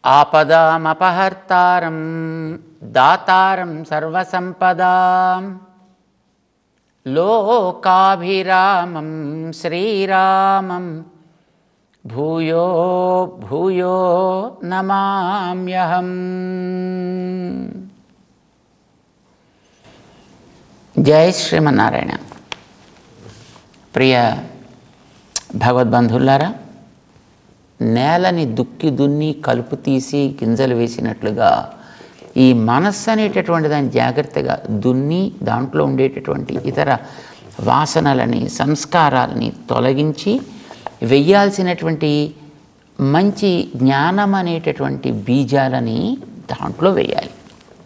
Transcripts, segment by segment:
ఆపదామపహర్తారం దాతారం సర్వసంపదాం లోకాభిరామం శ్రీరామం భూయో భూయో నమామ్యహం జై శ్రీమన్నారాయణ ప్రియ భగవద్బంధువులారా నేలని దుక్కి దున్ని కలుపు తీసి గింజలు వేసినట్లుగా ఈ మనస్సు అనేటటువంటి దాన్ని జాగ్రత్తగా దున్ని దాంట్లో ఉండేటటువంటి ఇతర వాసనలని సంస్కారాలని తొలగించి వెయ్యాల్సినటువంటి మంచి జ్ఞానం అనేటటువంటి బీజాలని దాంట్లో వేయాలి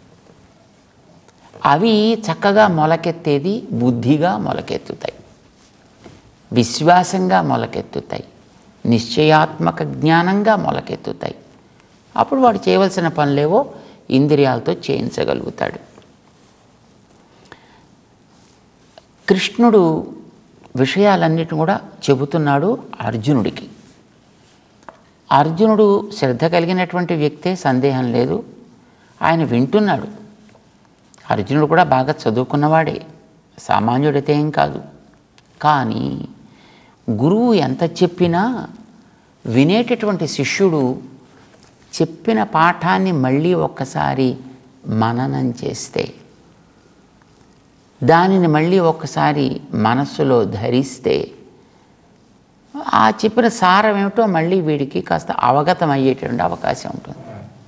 అవి చక్కగా మొలకెత్తేది బుద్ధిగా మొలకెత్తుతాయి విశ్వాసంగా మొలకెత్తుతాయి నిశ్చయాత్మక జ్ఞానంగా మొలకెత్తుతాయి అప్పుడు వాడు చేయవలసిన పనులేవో ఇంద్రియాలతో చేయించగలుగుతాడు కృష్ణుడు విషయాలన్నిటిని కూడా చెబుతున్నాడు అర్జునుడికి అర్జునుడు శ్రద్ధ కలిగినటువంటి వ్యక్తే సందేహం లేదు ఆయన వింటున్నాడు అర్జునుడు కూడా బాగా చదువుకున్నవాడే సామాన్యుడైతే ఏం కాదు కానీ గురువు ఎంత చెప్పినా వినేటటువంటి శిష్యుడు చెప్పిన పాఠాన్ని మళ్ళీ ఒక్కసారి మననం చేస్తే దానిని మళ్ళీ ఒక్కసారి మనస్సులో ధరిస్తే ఆ చెప్పిన సారం ఏమిటో మళ్ళీ వీడికి కాస్త అవగతం అయ్యేటువంటి అవకాశం ఉంటుంది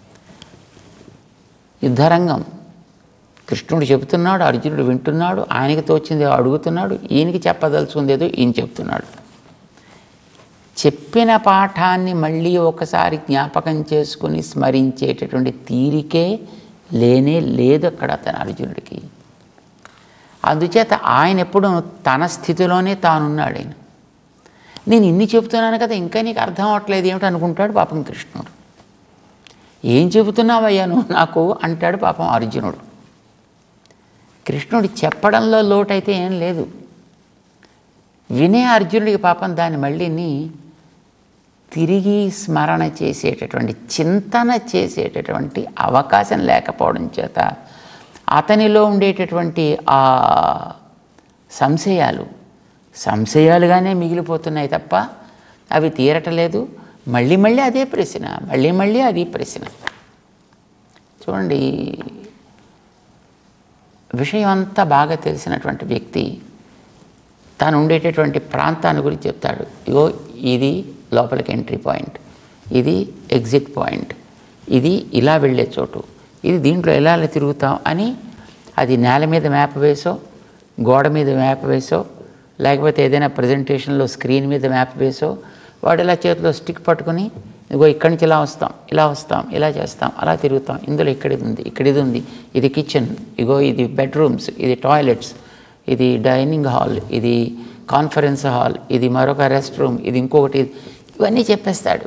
యుద్ధరంగం కృష్ణుడు చెబుతున్నాడు అర్జునుడు వింటున్నాడు ఆయనకి తోచింది అడుగుతున్నాడు ఈయనకి చెప్పదలుచుకుంది ఏదో ఈయన చెప్తున్నాడు చెప్పిన పాఠాన్ని మళ్ళీ ఒకసారి జ్ఞాపకం చేసుకుని స్మరించేటటువంటి తీరికే లేనే లేదు అక్కడ అతను అర్జునుడికి అందుచేత ఆయన ఎప్పుడు తన స్థితిలోనే తానున్నాడు ఆయన నేను ఇన్ని చెబుతున్నాను కదా ఇంకా నీకు అర్థం అవ్వట్లేదు ఏమిటి అనుకుంటాడు పాపం కృష్ణుడు ఏం చెబుతున్నావయ్యా నువ్వు నాకు అంటాడు పాపం అర్జునుడు కృష్ణుడు చెప్పడంలో లోటైతే ఏం లేదు వినే అర్జునుడికి పాపం దాన్ని మళ్ళీని తిరిగి స్మరణ చేసేటటువంటి చింతన చేసేటటువంటి అవకాశం లేకపోవడం చేత అతనిలో ఉండేటటువంటి ఆ సంశయాలు సంశయాలుగానే మిగిలిపోతున్నాయి తప్ప అవి తీరటలేదు మళ్ళీ మళ్ళీ అదే ప్రశ్న మళ్ళీ మళ్ళీ అది ప్రశ్న చూడండి విషయం అంతా బాగా తెలిసినటువంటి వ్యక్తి తాను ఉండేటటువంటి ప్రాంతాన్ని గురించి చెప్తాడు ఇగో ఇది లోపలికి ఎంట్రీ పాయింట్ ఇది ఎగ్జిట్ పాయింట్ ఇది ఇలా వెళ్ళే చోటు ఇది దీంట్లో ఎలా ఎలా తిరుగుతాం అని అది నేల మీద మ్యాప్ వేసో గోడ మీద మ్యాప్ వేసో లేకపోతే ఏదైనా ప్రజెంటేషన్లో స్క్రీన్ మీద మ్యాప్ వేసో వాడు ఇలా చేతిలో స్టిక్ పట్టుకుని ఇగో ఇక్కడి నుంచి ఇలా వస్తాం ఇలా వస్తాం ఇలా చేస్తాం అలా తిరుగుతాం ఇందులో ఇక్కడ ఇది ఉంది ఇక్కడ ఇది ఉంది ఇది కిచెన్ ఇగో ఇది బెడ్రూమ్స్ ఇది టాయిలెట్స్ ఇది డైనింగ్ హాల్ ఇది కాన్ఫరెన్స్ హాల్ ఇది మరొక రెస్ట్ రూమ్ ఇది ఇంకొకటి ఇవన్నీ చెప్పేస్తాడు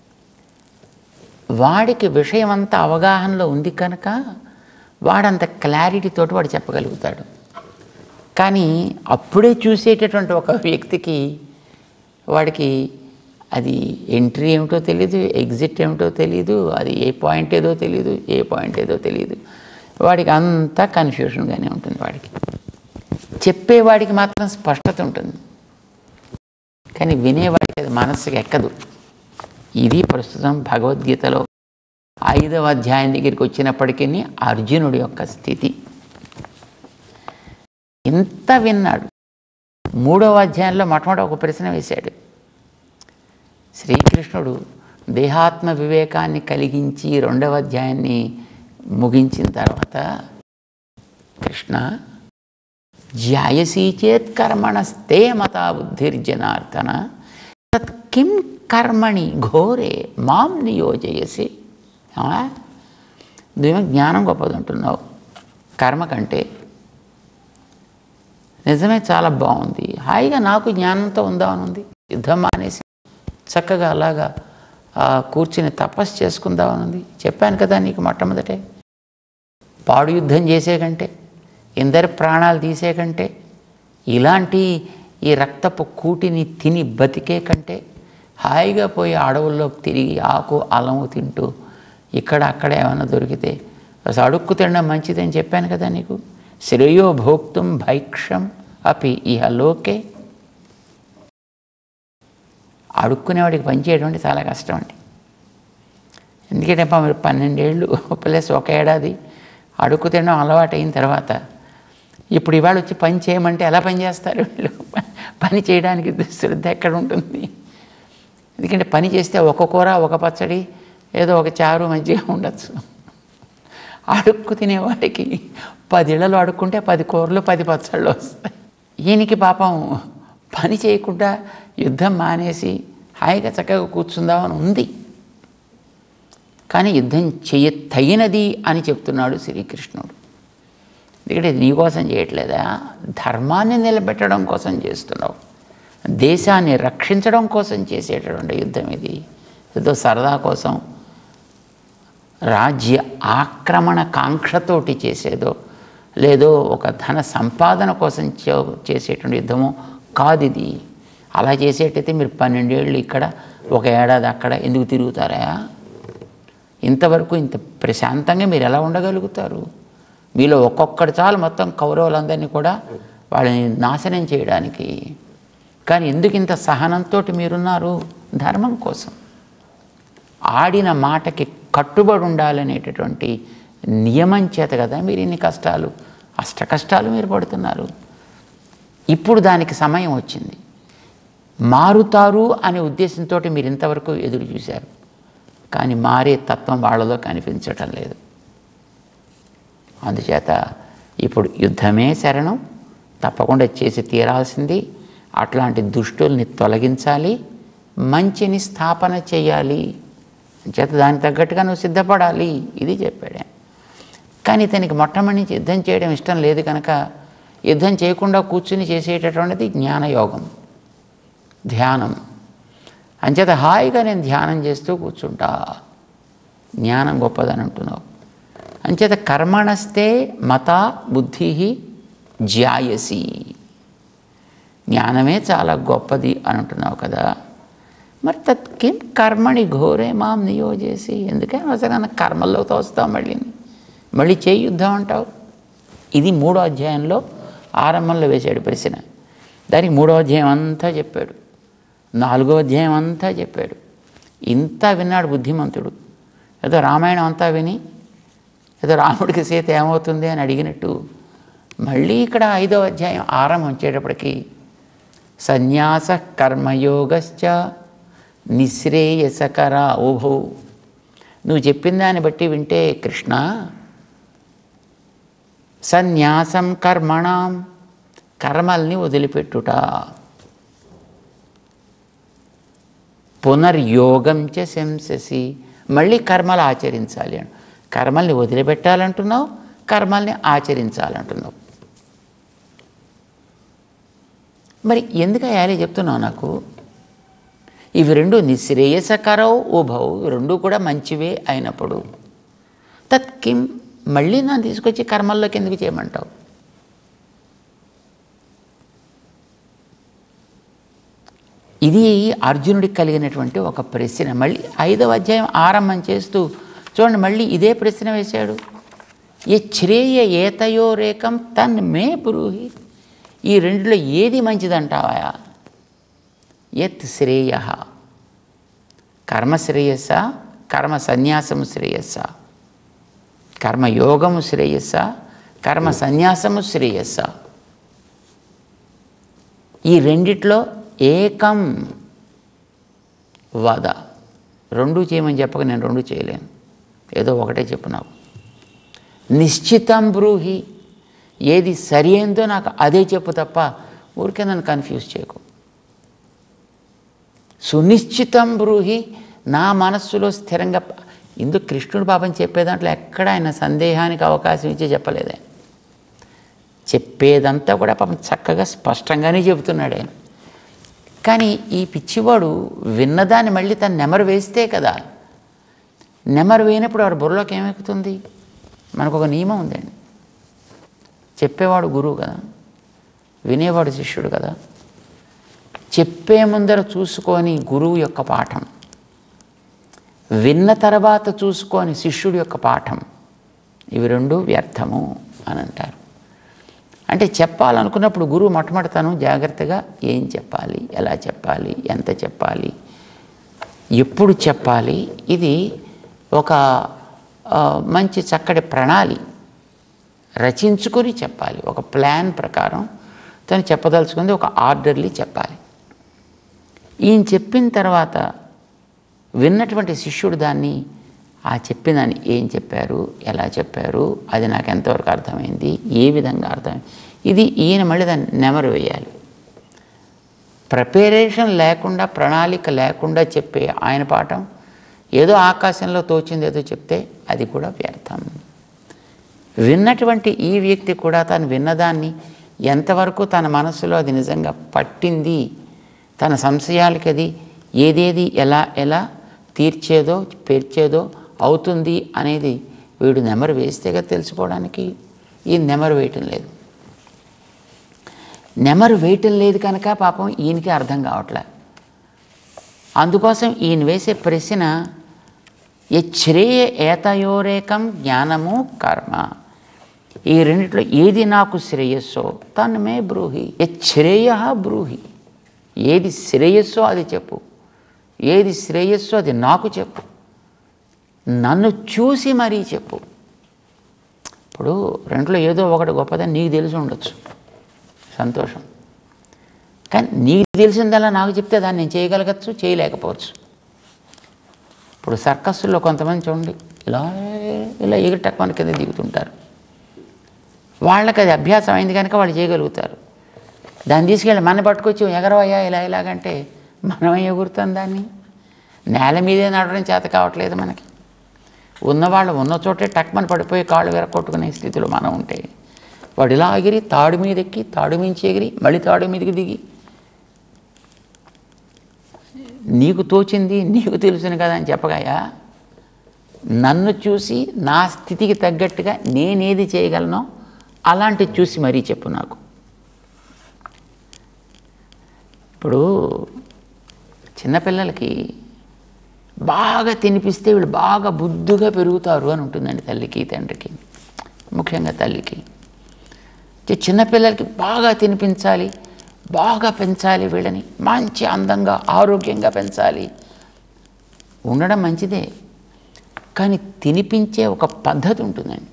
వాడికి విషయం అంతా అవగాహనలో ఉంది కనుక వాడంత క్లారిటీతోటి వాడు చెప్పగలుగుతాడు కానీ అప్పుడే చూసేటటువంటి ఒక వ్యక్తికి వాడికి అది ఎంట్రీ ఏమిటో తెలియదు ఎగ్జిట్ ఏమిటో తెలియదు అది ఏ పాయింట్ ఏదో తెలియదు ఏ పాయింట్ ఏదో తెలియదు వాడికి అంతా కన్ఫ్యూషన్గానే ఉంటుంది వాడికి చెప్పేవాడికి మాత్రం స్పష్టత ఉంటుంది కానీ వినేవాడికి అది మనస్సుకి ఎక్కదు ఇది ప్రస్తుతం భగవద్గీతలో ఐదవ అధ్యాయం దగ్గరికి వచ్చినప్పటికీ అర్జునుడి యొక్క స్థితి ఇంత విన్నాడు మూడవ అధ్యాయంలో మొట్టమొదటి ఒక ప్రశ్న వేశాడు శ్రీకృష్ణుడు దేహాత్మ వివేకాన్ని కలిగించి రెండవ అధ్యాయాన్ని ముగించిన తర్వాత కృష్ణ ధ్యాయసీ చేత్ కర్మణస్తే మతా బుద్ధిర్జనార్దన తత్ కిం కర్మణి ఘోరే మాం నియోజయసి ఏమా? నువ్వేమో జ్ఞానం గొప్పది అంటున్నావు కర్మ కంటే నిజమే చాలా బాగుంది హాయిగా నాకు జ్ఞానంతో ఉందామని ఉంది యుద్ధం మానేసి చక్కగా అలాగా ఆ, కూర్చుని తపస్సు చేసుకుందామని ఉంది చెప్పాను కదా నీకు మొట్టమొదటే పాడు యుద్ధం చేసే కంటే ఇందరి ప్రాణాలు తీసే కంటే ఇలాంటి ఈ రక్తపు కూటిని తిని బతికే కంటే హాయిగా పోయి అడవుల్లో తిరిగి ఆకు అలము తింటూ ఇక్కడ అక్కడ ఏమైనా దొరికితే అసలు అడుక్కు తినడం మంచిదని చెప్పాను కదా నీకు శ్రేయో భోక్తుం భైక్షం అపి ఇహ లోకే అడుక్కునేవాడికి పనిచేయడం అంటే చాలా కష్టం అండి ఎందుకంటే పా మీరు పన్నెండేళ్ళు ప్లస్ ఒక ఏడాది అడుక్కు తినడం అలవాటు అయిన తర్వాత ఇప్పుడు ఇవాళ వచ్చి పని చేయమంటే ఎలా పని చేస్తారు వీళ్ళు పని చేయడానికి శ్రద్ధ ఎక్కడ ఉంటుంది ఎందుకంటే పని చేస్తే ఒక కూర ఒక పచ్చడి ఏదో ఒక చారు మజ్జిగ ఉండొచ్చు అడుక్కు తినేవాడికి పది ఇళ్ళలో అడుక్కుంటే పది కూరలు పది పచ్చళ్ళు వస్తాయి ఈయనకి పాపం పని చేయకుండా యుద్ధం మానేసి హాయిగా చక్కగా కూర్చుందామని ఉంది కానీ యుద్ధం చేయ తగినది అని చెప్తున్నాడు శ్రీకృష్ణుడు ఎందుకంటే ఇది నీకోసం చేయట్లేదా ధర్మాన్ని నిలబెట్టడం కోసం చేస్తున్నావు దేశాన్ని రక్షించడం కోసం చేసేటటువంటి యుద్ధం ఇది ఏదో సరదా కోసం రాజ్య ఆక్రమణ కాంక్షతోటి చేసేదో లేదో ఒక ధన సంపాదన కోసం చే- చేసేటువంటి యుద్ధమో కాదు ఇది అలా చేసేటైతే మీరు పన్నెండేళ్ళు ఇక్కడ ఒక ఏడాది అక్కడ ఎందుకు తిరుగుతారా ఇంతవరకు ఇంత ప్రశాంతంగా మీరు ఎలా ఉండగలుగుతారు మీలో ఒక్కొక్కటి చాలు మొత్తం కౌరవులందరినీ కూడా వాళ్ళని నాశనం చేయడానికి కానీ ఎందుకు ఇంత సహనంతో మీరున్నారు ధర్మం కోసం ఆడిన మాటకి కట్టుబడి ఉండాలనేటటువంటి నియమం చేత కదా మీరు ఇన్ని కష్టాలు అష్ట కష్టాలు మీరు పడుతున్నారు ఇప్పుడు దానికి సమయం వచ్చింది మారుతారు అనే ఉద్దేశంతో మీరు ఇంతవరకు ఎదురు చూశారు కానీ మారే తత్వం వాళ్ళలో కనిపించటం లేదు అందుచేత ఇప్పుడు యుద్ధమే శరణం తప్పకుండా చేసి తీరాల్సింది అట్లాంటి దుష్టుల్ని తొలగించాలి మంచిని స్థాపన చేయాలి చేత దానికి తగ్గట్టుగా నువ్వు సిద్ధపడాలి ఇది చెప్పాడు ఆయన. కానీ ఇతనికి మొట్టమొదటి నుంచి యుద్ధం చేయడం ఇష్టం లేదు కనుక యుద్ధం చేయకుండా కూర్చుని చేసేటటువంటిది జ్ఞానయోగం ధ్యానం అంచేత హాయిగా నేను ధ్యానం చేస్తూ కూర్చుంటా జ్ఞానం గొప్పదని అంటున్నావు అంచేత కర్మణస్తే మత బుద్ధి జ్యాయసి జ్ఞానమే చాలా గొప్పది అని అంటున్నావు కదా మరి తత్ కిం కర్మణి ఘోరే మాం నియోజేసి ఎందుకని అవసరం కర్మల్లో తోస్తావు మళ్ళీ మళ్ళీ చేయి యుద్ధం అంటావు ఇది మూడో అధ్యాయంలో ఆరంభంలో వేశాడు ప్రశ్న దానికి మూడో అధ్యాయం అంతా చెప్పాడు నాలుగో అధ్యాయం అంతా చెప్పాడు ఇంత విన్నాడు బుద్ధిమంతుడు ఏదో రామాయణం అంతా విని ఏదో రాముడికి సీత ఏమవుతుంది అని అడిగినట్టు మళ్ళీ ఇక్కడ ఐదో అధ్యాయం ఆరంభం వచ్చేటప్పటికి సన్యాస కర్మయోగశ్చ నిశ్రేయసకర ఉభౌ నువ్వు చెప్పిన దాన్ని బట్టి వింటే కృష్ణ సన్యాసం కర్మణం కర్మల్ని వదిలిపెట్టుట పునర్యోగం చ శంససి మళ్ళీ కర్మలు ఆచరించాలి అని కర్మల్ని వదిలిపెట్టాలంటున్నావు కర్మల్ని ఆచరించాలంటున్నావు మరి ఎందుకు అయ్యాలి చెప్తున్నావు నాకు ఇవి రెండు నిశ్రేయసకరవు ఉభవు ఇవి రెండు కూడా మంచివే అయినప్పుడు తత్ కిం మళ్ళీ నన్ను తీసుకొచ్చి కర్మల్లోకి ఎందుకు చేయమంటావు ఇది అర్జునుడికి కలిగినటువంటి ఒక ప్రశ్న మళ్ళీ ఐదవ అధ్యాయం ఆరంభం చేస్తూ చూడండి మళ్ళీ ఇదే ప్రశ్న వేశాడు ఏ శ్రేయ ఏతయో రేకం తన్ మే బ్రూహి ఈ రెండిలో ఏది మంచిదంటావా యత్ శ్రేయ కర్మశ్రేయస్స కర్మ సన్యాసము శ్రేయస్స కర్మయోగము శ్రేయస్స కర్మ సన్యాసము శ్రేయస్స ఈ రెండిట్లో ఏకం వద రెండు చేయమని చెప్పక నేను రెండు చేయలేను ఏదో ఒకటే చెప్పు నాకు నిశ్చితం బ్రూహి ఏది సరి అయిందో నాకు అదే చెప్పు తప్ప ఊరికే నన్ను కన్ఫ్యూజ్ చేయకు సునిశ్చితం బ్రూహి నా మనస్సులో స్థిరంగా ఇందుకు కృష్ణుడు పాపం చెప్పే దాంట్లో ఎక్కడ ఆయన సందేహానికి అవకాశం ఇచ్చి చెప్పలేదే చెప్పేదంతా కూడా పాపం చక్కగా స్పష్టంగానే చెబుతున్నాడు ఆయన కానీ ఈ పిచ్చివాడు విన్నదాన్ని మళ్ళీ తను నెమరు వేస్తే కదా నెమరు వేయినప్పుడు వాడు బుర్రలోకి ఏమెక్కుతుంది మనకు ఒక నియమం ఉందండి చెప్పేవాడు గురువు కదా వినేవాడు శిష్యుడు కదా చెప్పే ముందర చూసుకొని గురువు యొక్క పాఠం విన్న తర్వాత చూసుకొని శిష్యుడి యొక్క పాఠం ఇవి రెండు వ్యర్థము అని అంటారు అంటే చెప్పాలనుకున్నప్పుడు గురువు మొట్టమొదటి తను జాగ్రత్తగా ఏం చెప్పాలి ఎలా చెప్పాలి ఎంత చెప్పాలి ఎప్పుడు చెప్పాలి ఇది ఒక ఆ, మంచి చక్కటి ప్రణాళి రచించుకొని చెప్పాలి ఒక ప్లాన్ ప్రకారం తను చెప్పదలుచుకుంది ఒక ఆర్డర్లీ చెప్పాలి ఈయన చెప్పిన తర్వాత విన్నటువంటి శిష్యుడు దాన్ని ఆ చెప్పినదాన్ని ఏం చెప్పారు ఎలా చెప్పారు అది నాకు ఎంతవరకు అర్థమైంది ఏ విధంగా అర్థమైంది ఇది ఈయన మళ్ళీ దాన్ని నెమరు వేయాలి ప్రిపరేషన్ లేకుండా ప్రణాళిక లేకుండా చెప్పే ఆయన పాఠం ఏదో ఆకాశంలో తోచింది ఏదో చెప్తే అది కూడా వ్యర్థం విన్నటువంటి ఈ వ్యక్తి కూడా తను విన్నదాన్ని ఎంతవరకు తన మనసులో అది నిజంగా పట్టింది తన సంశయాలకి అది ఏదేది ఎలా ఎలా తీర్చేదో పేర్చేదో అవుతుంది అనేది వీడు నెమరు వేస్తేగా తెలుసుకోవడానికి ఈ నెమరు వేయటం లేదు నెమరు వేయటం లేదు కనుక పాపం ఈయనకి అర్థం కావట్లే అందుకోసం ఈయన వేసే ప్రశ్న యశ్రేయ ఏతయోరేకం జ్ఞానము కర్మ ఈ రెండిట్లో ఏది నాకు శ్రేయస్సో తను మే బ్రూహి యశ్రేయ బ్రూహి ఏది శ్రేయస్సో అది చెప్పు ఏది శ్రేయస్సో అది నాకు చెప్పు నన్ను చూసి మరీ చెప్పు ఇప్పుడు రెంట్లో ఏదో ఒకటి గొప్పదని నీకు తెలిసి ఉండొచ్చు సంతోషం కానీ నీకు తెలిసిందల్లా నాకు చెప్తే దాన్ని నేను చేయగలగచ్చు చేయలేకపోవచ్చు ఇప్పుడు సర్కస్సుల్లో కొంతమంది చూడండి ఇలా ఇలా ఎగిరిటక్కని కింద దిగుతుంటారు వాళ్ళకి అది అభ్యాసం అయింది కనుక వాళ్ళు చేయగలుగుతారు దాన్ని తీసుకెళ్ళి మన పట్టుకొచ్చి ఎగరవయ్యా ఇలా ఇలాగంటే మనం ఎగురుతాం దాన్ని నేల మీదే నడవడం చేత కావట్లేదు మనకి ఉన్నవాళ్ళు ఉన్న చోటే టక్మని పడిపోయి కాళ్ళు విరగొట్టుకునే స్థితిలో మనం ఉంటే వాడు ఇలా ఎగిరి తాడు మీద ఎక్కి తాడు మించి ఎగిరి మళ్ళీ తాడు మీదకి దిగి నీకు తోచింది నీకు తెలుసును కదా అని చెప్పగాయా నన్ను చూసి నా స్థితికి తగ్గట్టుగా నేనేది చేయగలనో అలాంటివి చూసి మరీ చెప్పు నాకు ఇప్పుడు చిన్నపిల్లలకి బాగా తినిపిస్తే వీళ్ళు బాగా బుద్ధిగా పెరుగుతారు అని ఉంటుందండి తల్లికి తండ్రికి ముఖ్యంగా తల్లికి చి- చిన్నపిల్లలకి బాగా తినిపించాలి బాగా పెంచాలి వీళ్ళని మంచి అందంగా ఆరోగ్యంగా పెంచాలి ఉండడం మంచిదే కానీ తినిపించే ఒక పద్ధతి ఉంటుందండి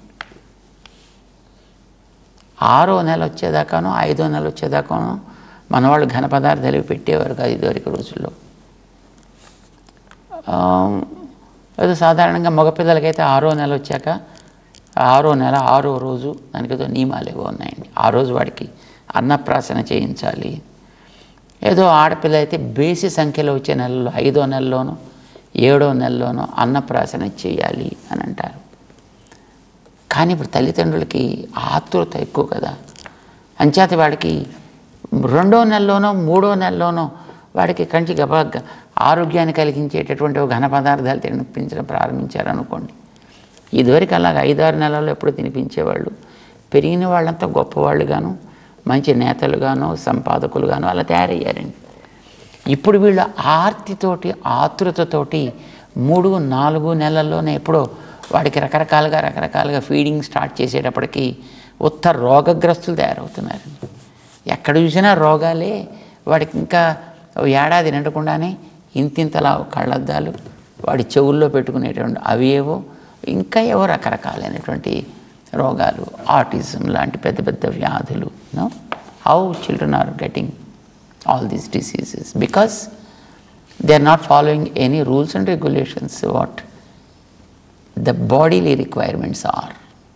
ఆరో నెల వచ్చేదాకానో ఐదో నెల వచ్చేదాకానో మనవాళ్ళు ఘన పదార్థాలు ఇవి పెట్టేవారు కాదు ఇదివరకు రోజుల్లో ఆ, ఏదో సాధారణంగా మగపిల్లలకైతే ఆరో నెల వచ్చాక ఆరో నెల ఆరో రోజు దానికి ఏదో నియమాలు ఏవో ఉన్నాయండి ఆ రోజు వాడికి అన్నప్రాసన చేయించాలి ఏదో ఆడపిల్ల అయితే బేసి సంఖ్యలో వచ్చే నెలలో ఐదో నెలలోనో ఏడో నెలలోనో అన్నప్రాసన చేయాలి అని అంటారు కానీ ఇప్పుడు తల్లిదండ్రులకి ఆతృత ఎక్కువ కదా అంచేత వాడికి రెండో నెలలోనో మూడో నెలలోనో వాడికి కంచి గబ గ- ఆరోగ్యాన్ని కలిగించేటటువంటి ఒక ఘన పదార్థాలు తినిపించడం ప్రారంభించారనుకోండి ఇదివరకు అలాగ ఐదారు నెలల్లో ఎప్పుడు తినిపించేవాళ్ళు పెరిగిన వాళ్ళంతా గొప్పవాళ్ళుగాను మంచి నేతలుగాను సంపాదకులుగాను అలా తయారయ్యారండి ఇప్పుడు వీళ్ళు ఆర్తితోటి ఆతృతతోటి మూడు నాలుగు నెలల్లోనే ఎప్పుడో వాడికి రకరకాలుగా రకరకాలుగా ఫీడింగ్ స్టార్ట్ చేసేటప్పటికి ఉత్త రోగగ్రస్తులు తయారవుతున్నారు ఎక్కడ చూసినా రోగాలే వాడికి ఇంకా ఓ ఏడాది నిండకుండానే ఇంతింతలా కళ్ళద్దాలు వాడి చెవుల్లో పెట్టుకునేటువంటి అవి ఏవో ఇంకా ఏవో రకరకాలైనటువంటి రోగాలు ఆటిజం లాంటి పెద్ద పెద్ద వ్యాధులు know how children are getting all these diseases because they are not following any rules and regulations what the bodily requirements are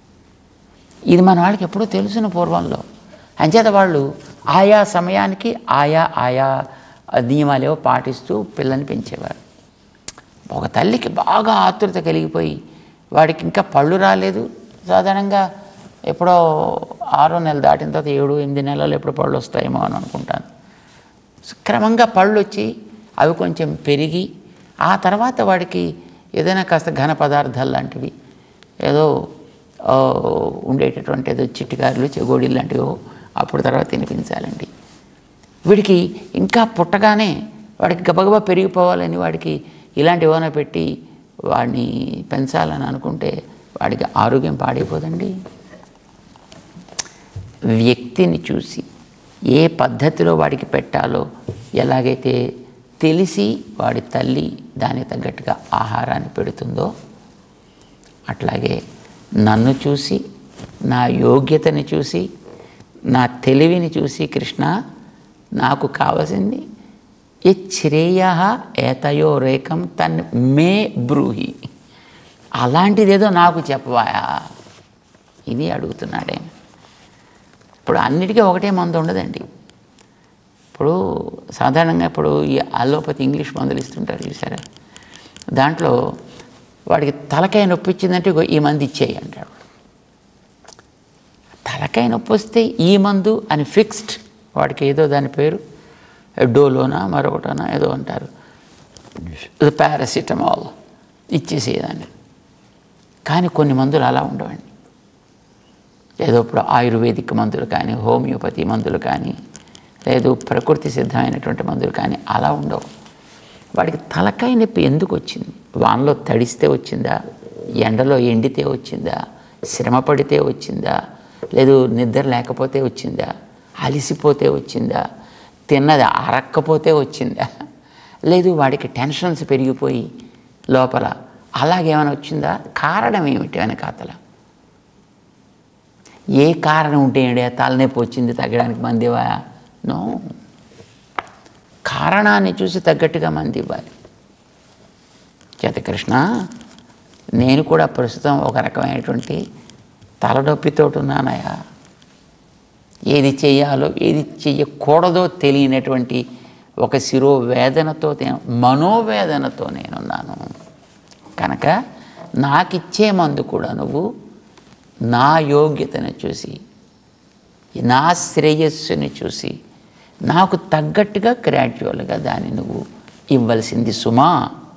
ఇది మన వాళ్ళకి ఎప్పుడూ తెలుసును పూర్వంలో అంచేత వాళ్ళు ఆయా సమయానికి ఆయా ఆయా నియమాలేవో పాటిస్తూ పిల్లని పెంచేవారు ఒక తల్లికి బాగా ఆతృత కలిగిపోయి వాడికి ఇంకా పళ్ళు రాలేదు సాధారణంగా ఎప్పుడో ఆరో నెల దాటిన తర్వాత ఏడు ఎనిమిది నెలలు ఎప్పుడు పళ్ళు వస్తాయేమో అని అనుకుంటాను క్రమంగా పళ్ళు వచ్చి అవి కొంచెం పెరిగి ఆ తర్వాత వాడికి ఏదైనా కాస్త ఘన పదార్థాలు లాంటివి ఏదో ఆ, ఉండేటటువంటి ఏదో చిట్టికారులు చెగోడీలు లాంటివి అప్పుడు తర్వాత తినిపించాలండి వీడికి ఇంకా పుట్టగానే వాడికి గబగబా పెరిగిపోవాలని వాడికి ఇలాంటి ఏమైనా పెట్టి వాడిని పెంచాలని అనుకుంటే వాడికి ఆరోగ్యం పాడైపోదండి వ్యక్తిని చూసి ఏ పద్ధతిలో వాడికి పెట్టాలో ఎలాగైతే తెలిసి వాడి తల్లి దానికి తగ్గట్టుగా ఆహారాన్ని పెడుతుందో అట్లాగే నన్ను చూసి నా యోగ్యతని చూసి నా తెలివిని చూసి కృష్ణ నాకు కావలసింది ఏ శ్రేయ ఏతయో రేఖం తన్ మే బ్రూహి అలాంటిదేదో నాకు చెప్పవాయా ఇది అడుగుతున్నాడే ఇప్పుడు అన్నిటికీ ఒకటే మందు ఉండదండి ఇప్పుడు సాధారణంగా ఇప్పుడు ఈ అలోపతి ఇంగ్లీష్ మందులు ఇస్తుంటారు చూసారా దాంట్లో వాడికి తలకాయ నొప్పి ఇచ్చిందంటే ఇగో ఈ మందు ఇచ్చేయి అంటాడు తలకాయ నొప్పి వస్తే ఈ మందు అని ఫిక్స్డ్ వాడికి ఏదో దాని పేరు డోలోనా మరొకటనా ఏదో అంటారు పారాసిటమాల్ ఇచ్చేసేదాన్ని కానీ కొన్ని మందులు అలా ఉండవండి ఏదో ఇప్పుడు ఆయుర్వేదిక్ మందులు కానీ హోమియోపతి మందులు కానీ లేదు ప్రకృతి సిద్ధమైనటువంటి మందులు కానీ అలా ఉండవు వాడికి తలకాయ నొప్పి ఎందుకు వచ్చింది వానలో తడిస్తే వచ్చిందా ఎండలో ఎండితే వచ్చిందా శ్రమ పడితే వచ్చిందా లేదు నిద్ర లేకపోతే వచ్చిందా అలిసిపోతే వచ్చిందా తిన్నది అరక్కపోతే వచ్చిందా లేదు వాడికి టెన్షన్స్ పెరిగిపోయి లోపల అలాగేమైనా వచ్చిందా కారణం ఏమిటి వెనకాతల ఏ కారణం ఉంటే ఏంటి తలనొప్పి వచ్చింది తగ్గడానికి మంది ఇవ్వా నో కారణాన్ని చూసి తగ్గట్టుగా మంది ఇవ్వాలి చేత కృష్ణ నేను కూడా ప్రస్తుతం ఒక రకమైనటువంటి తలనొప్పితో ఉన్నానయా ఏది చేయాలో ఏది చెయ్యకూడదో తెలియనటువంటి ఒక శిరోవేదనతో తే- మనోవేదనతో నేనున్నాను కనుక నాకిచ్చే మందు కూడా నువ్వు నా యోగ్యతను చూసి నా శ్రేయస్సుని చూసి నాకు తగ్గట్టుగా గ్రాడ్యువల్గా దాన్ని నువ్వు ఇవ్వాల్సింది సుమా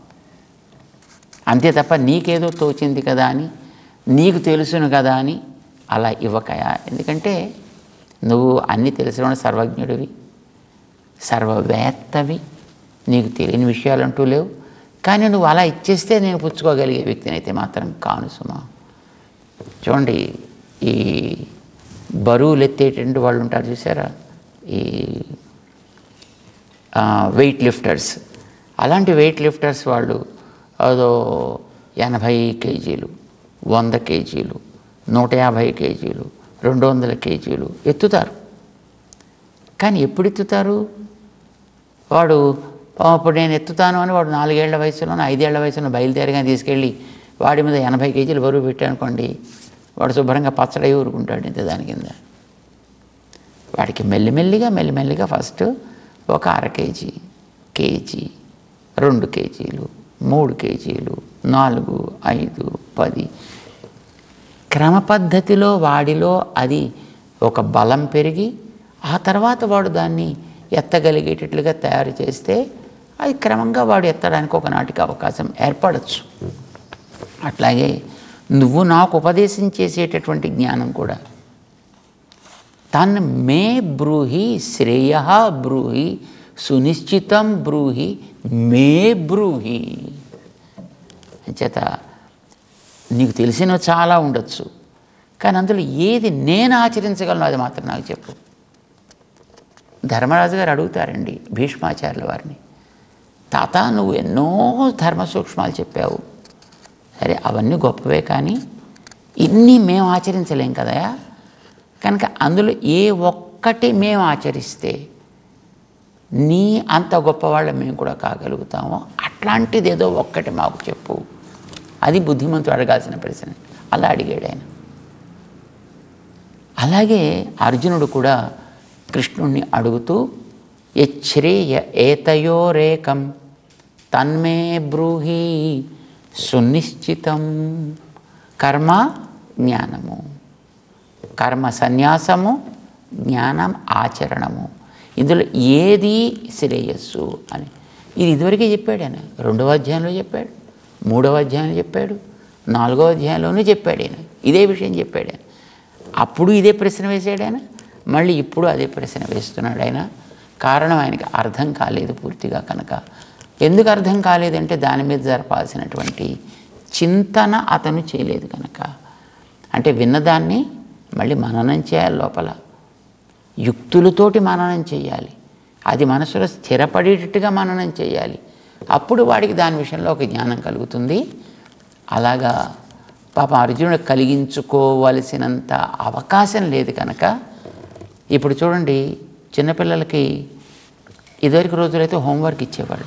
అంతే తప్ప నీకేదో తోచింది కదా అని నీకు తెలుసును కదా అని అలా ఇవ్వకయా ఎందుకంటే నువ్వు అన్నీ తెలిసిన సర్వజ్ఞుడివి సర్వవేత్తవి నీకు తెలియని విషయాలు అంటూ లేవు కానీ నువ్వు అలా ఇచ్చేస్తే నేను పుచ్చుకోగలిగే వ్యక్తిని అయితే మాత్రం కాను సుమా చూడండి ఈ బరువులు ఎత్తేటువంటి వాళ్ళు ఉంటారు చూసారా ఈ వెయిట్ లిఫ్టర్స్ అలాంటి వెయిట్ లిఫ్టర్స్ వాళ్ళు అదో ఎనభై కేజీలు వంద కేజీలు నూట యాభై కేజీలు రెండు వందల కేజీలు ఎత్తుతారు కానీ ఎప్పుడు ఎత్తుతారు వాడు "ఆ, ఇప్పుడు నేను ఎత్తుతాను అని వాడు నాలుగేళ్ల వయసులోనో ఐదేళ్ల వయసులో బయలుదేరగా తీసుకెళ్ళి వాడి మీద ఎనభై కేజీలు బరువు పెట్టానుకోండి వాడు శుభ్రంగా పచ్చడి ఊరుకుంటాడు ఇంత దాని కింద వాడికి మెల్లిమెల్లిగా మెల్లిమెల్లిగా ఫస్ట్ ఒక అర కేజీ కేజీ రెండు కేజీలు మూడు కేజీలు నాలుగు ఐదు పది క్రమ పద్ధతిలో వాడిలో అది ఒక బలం పెరిగి ఆ తర్వాత వాడు దాన్ని ఎత్తగలిగేటట్లుగా తయారు చేస్తే అది క్రమంగా వాడు ఎత్తడానికి ఒకనాటికి అవకాశం ఏర్పడచ్చు అట్లాగే నువ్వు నాకు ఉపదేశం చేసేటటువంటి జ్ఞానం కూడా తన్ మే బ్రూహి శ్రేయ బ్రూహి సునిశ్చితం బ్రూహి మే బ్రూహి చేత నీకు తెలిసినవి చాలా ఉండొచ్చు కానీ అందులో ఏది నేను ఆచరించగలను అది మాత్రం నాకు చెప్పు ధర్మరాజు గారు అడుగుతారండి భీష్మాచార్యుల వారిని తాత నువ్వు ఎన్నో ధర్మ సూక్ష్మాలు చెప్పావు సరే అవన్నీ గొప్పవే కానీ ఇన్ని మేము ఆచరించలేం కదయా కనుక అందులో ఏ ఒక్కటి మేము ఆచరిస్తే నీ అంత గొప్పవాళ్ళం మేము కూడా కాగలుగుతామో అట్లాంటిది ఏదో ఒక్కటి మాకు చెప్పు అది బుద్ధిమంతుడు అడగాల్సిన ప్రశ్న అలా అడిగాడు ఆయన అలాగే అర్జునుడు కూడా కృష్ణుణ్ణి అడుగుతూ యచ్ఛ్రేయ ఏతయోరేకం తన్మే బ్రూహి సునిశ్చితం కర్మ జ్ఞానము కర్మ సన్యాసము జ్ఞానం ఆచరణము ఇందులో ఏది శ్రేయస్సు అని ఇది ఇదివరకే చెప్పాడు ఆయన రెండవ అధ్యాయంలో చెప్పాడు మూడవ అధ్యాయంలో చెప్పాడు నాలుగవ అధ్యాయంలోనూ చెప్పాడు ఆయన ఇదే విషయం చెప్పాడు ఆయన అప్పుడు ఇదే ప్రశ్న వేసాడు ఆయన మళ్ళీ ఇప్పుడు అదే ప్రశ్న వేస్తున్నాడు ఆయన కారణం ఆయనకి అర్థం కాలేదు పూర్తిగా కనుక ఎందుకు అర్థం కాలేదంటే దాని మీద జరపాల్సినటువంటి చింతన అతను చేయలేదు కనుక అంటే విన్నదాన్ని మళ్ళీ మననం చేయాలి లోపల యుక్తులతోటి మననం చేయాలి అది మనసులో స్థిరపడేటట్టుగా మననం చేయాలి అప్పుడు వాడికి దాని విషయంలో ఒక జ్ఞానం కలుగుతుంది అలాగా పాపం అర్జునుడు కలిగించుకోవలసినంత అవకాశం లేదు కనుక ఇప్పుడు చూడండి చిన్నపిల్లలకి ఇదివరకు రోజులైతే హోంవర్క్ ఇచ్చేవాళ్ళు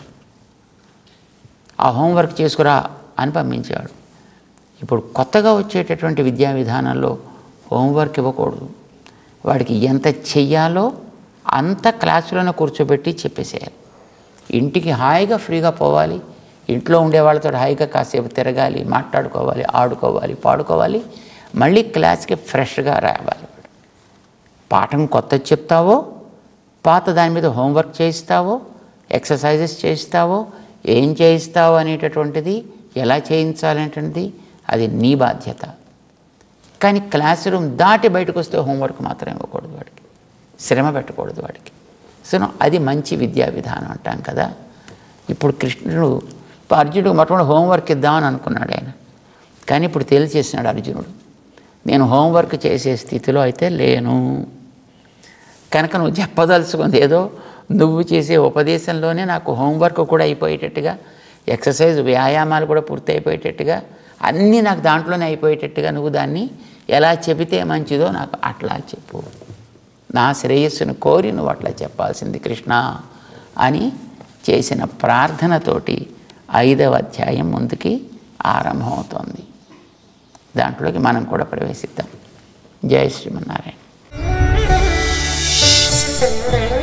ఆ హోంవర్క్ చేసుకురా అని పంపించేవాడు ఇప్పుడు కొత్తగా వచ్చేటటువంటి విద్యా విధానంలో హోంవర్క్ ఇవ్వకూడదు వాడికి ఎంత చెయ్యాలో అంత క్లాసులను కూర్చోబెట్టి చెప్పేసేయాలి ఇంటికి హాయిగా ఫ్రీగా పోవాలి ఇంట్లో ఉండే వాళ్ళతో హాయిగా కాసేపు తిరగాలి మాట్లాడుకోవాలి ఆడుకోవాలి పాడుకోవాలి మళ్ళీ క్లాస్కి ఫ్రెష్గా రావాలి పాఠం కొత్త చెప్తావో పాత దాని మీద హోంవర్క్ చేయిస్తావో ఎక్సర్సైజెస్ చేయిస్తావో ఏం చేయిస్తావో అనేటటువంటిది ఎలా చేయించాలనేటువంటిది అది నీ బాధ్యత కానీ క్లాస్ రూమ్ దాటి బయటకు వస్తే హోంవర్క్ మాత్రం ఇవ్వకూడదు వాడికి శ్రమ పెట్టకూడదు వాడికి సో అది మంచి విద్యా విధానం అంటాం కదా ఇప్పుడు కృష్ణుడు అర్జునుడు మొట్టమొదటి హోంవర్క్ ఇద్దామని అనుకున్నాడు ఆయన కానీ ఇప్పుడు తేల్చేసినాడు అర్జునుడు నేను హోంవర్క్ చేసే స్థితిలో అయితే లేను కనుక నువ్వు చెప్పదలుచుకుంది ఏదో నువ్వు చేసే ఉపదేశంలోనే నాకు హోంవర్క్ కూడా అయిపోయేటట్టుగా ఎక్సర్సైజ్ వ్యాయామాలు కూడా పూర్తి అయిపోయేటట్టుగా అన్నీ నాకు దాంట్లోనే అయిపోయేటట్టుగా నువ్వు దాన్ని ఎలా చెబితే మంచిదో నాకు అట్లా చెప్పు నా శ్రేయస్సును కోరి నువ్వు అట్లా చెప్పాల్సింది కృష్ణ అని చేసిన ప్రార్థనతోటి ఐదవ అధ్యాయం ముందుకి ఆరంభమవుతోంది దాంట్లోకి మనం కూడా ప్రవేశిద్దాం జై శ్రీమన్నారాయణ Thank you.